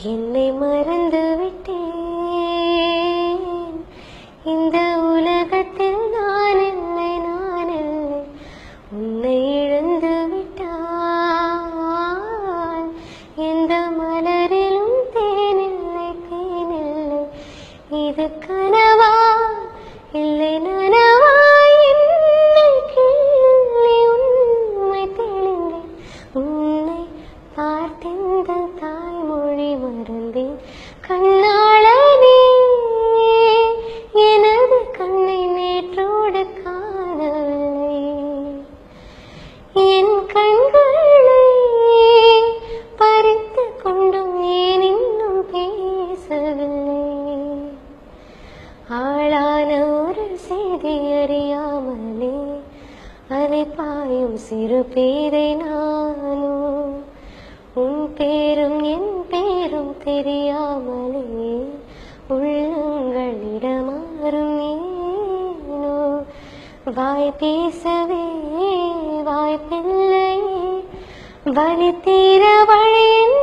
என்னை மறந்து விட்டேன் இந்த உலகத்தில் நான் இல்லை நான் இல்லை உன்னை இழந்து விட்டால் எந்த மலரிலும் தேனில்லை தேனில்லை இது கனவா இல்லை நனவா என்னை கிள்ளி உண்மை தெளிந்தேன் உன்னை பார்த்திந்த தாய்மொழி மறந்தேன் கண்ணாளனே எனது கண்ணை நேற்றோடு காணவில்லை என் கண்களை பறித்து கொண்டும் ஏன் இன்னும் பேசவில்லை ஆளான ஒரு செய்தி அறியாமலே அலை பாயும் சிறு பேரை நானோ உன் பேரும் என் பேரும் தெரியாமலே உள்ளங்களிடமாறும் ஏனோ வாய் பேசவே வாய்ப்பில்லை வழி தீர வழி